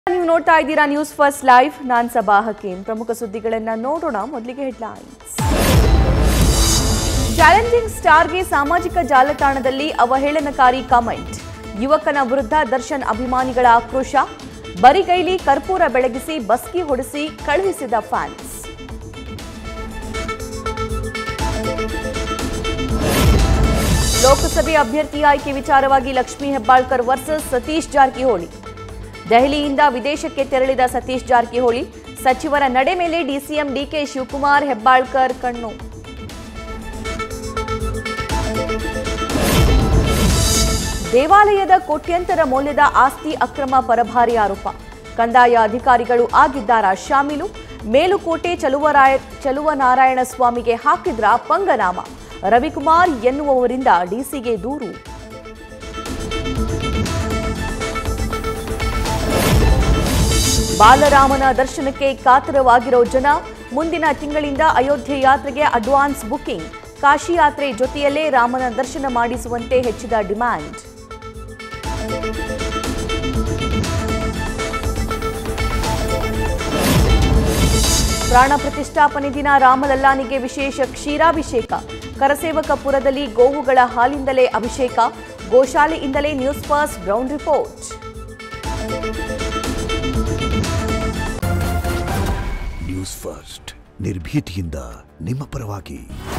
ನೀವು ನೋಡ್ತಾ ಇದ್ದೀರಾ ನ್ಯೂಸ್ ಫಸ್ಟ್ ಲೈವ್ ನಾನ್ ಸಬಾ ಹಕೀಂ ಪ್ರಮುಖ ಸುದ್ದಿಗಳನ್ನ ನೋಡೋಣ ಮೊದಲಿಗೆ ಹೆಡ್ಲೈನ್ಸ್ ಚಾಲೆಂಜಿಂಗ್ ಸ್ಟಾರ್ಗೆ ಸಾಮಾಜಿಕ ಜಾಲತಾಣದಲ್ಲಿ ಅವಹೇಳನಕಾರಿ ಕಾಮೆಂಟ್ ಯುವಕನ ವಿರುದ್ಧ ದರ್ಶನ್ ಅಭಿಮಾನಿಗಳ ಆಕ್ರೋಶ ಬರಿಗೈಲಿ ಕರ್ಪೂರ ಬೆಳಗಿಸಿ ಬಸ್ಕಿ ಹೊಡೆಸಿ ಕಳುಹಿಸಿದ ಫ್ಯಾನ್ಸ್ ಲೋಕಸಭೆ ಅಭ್ಯರ್ಥಿ ಆಯ್ಕೆ ವಿಚಾರವಾಗಿ ಲಕ್ಷ್ಮೀ ಹೆಬ್ಬಾಳ್ಕರ್ ವರ್ಸಸ್ ಸತೀಶ್ ಜಾರಕಿಹೊಳಿ ದೆಹಲಿಯಿಂದ ವಿದೇಶಕ್ಕೆ ತೆರಳಿದ ಸತೀಶ್ ಜಾರಕಿಹೊಳಿ ಸಚಿವರ ನಡೆ ಮೇಲೆ ಡಿಸಿಎಂ ಡಿಕೆ ಶಿವಕುಮಾರ್ ಹೆಬ್ಬಾಳ್ಕರ್ ಕಣ್ಣು ದೇವಾಲಯದ ಕೋಟ್ಯಂತರ ಮೌಲ್ಯದ ಆಸ್ತಿ ಅಕ್ರಮ ಪರಭಾರಿ ಆರೋಪ ಕಂದಾಯ ಅಧಿಕಾರಿಗಳು ಆಗಿದ್ದಾರ ಶಾಮೀಲು ಮೇಲುಕೋಟೆ ಚಲುವರಾಯ ಚಲುವನಾರಾಯಣ ಸ್ವಾಮಿಗೆ ಹಾಕಿದ್ರ ಪಂಗನಾಮ ರವಿಕುಮಾರ್ ಎನ್ನುವವರಿಂದ ಡಿಸಿಗೆ ದೂರು ಬಾಲರಾಮನ ದರ್ಶನಕ್ಕೆ ಕಾತರವಾಗಿರೋ ಜನ ಮುಂದಿನ ತಿಂಗಳಿಂದ ಅಯೋಧ್ಯೆ ಯಾತ್ರೆಗೆ ಅಡ್ವಾನ್ಸ್ ಬುಕಿಂಗ್ ಕಾಶಿ ಯಾತ್ರೆ ಜೊತೆಯಲ್ಲೇ ರಾಮನ ದರ್ಶನ ಮಾಡಿಸುವಂತೆ ಹೆಚ್ಚಿದ ಡಿಮ್ಯಾಂಡ್ ಪ್ರಾಣ ಪ್ರತಿಷ್ಠಾಪನೆ ದಿನ ರಾಮಲಲ್ಲಾನಿಗೆ ವಿಶೇಷ ಕ್ಷೀರಾಭಿಷೇಕ ಕರಸೇವಕಪುರದಲ್ಲಿ ಗೋವುಗಳ ಹಾಲಿಂದಲೇ ಅಭಿಷೇಕ ಗೋಶಾಲೆಯಿಂದಲೇ news first ground report news first ನಿರ್ಭೀತಿಯಿಂದ ನಿಮ್ಮ ಪರವಾಗಿ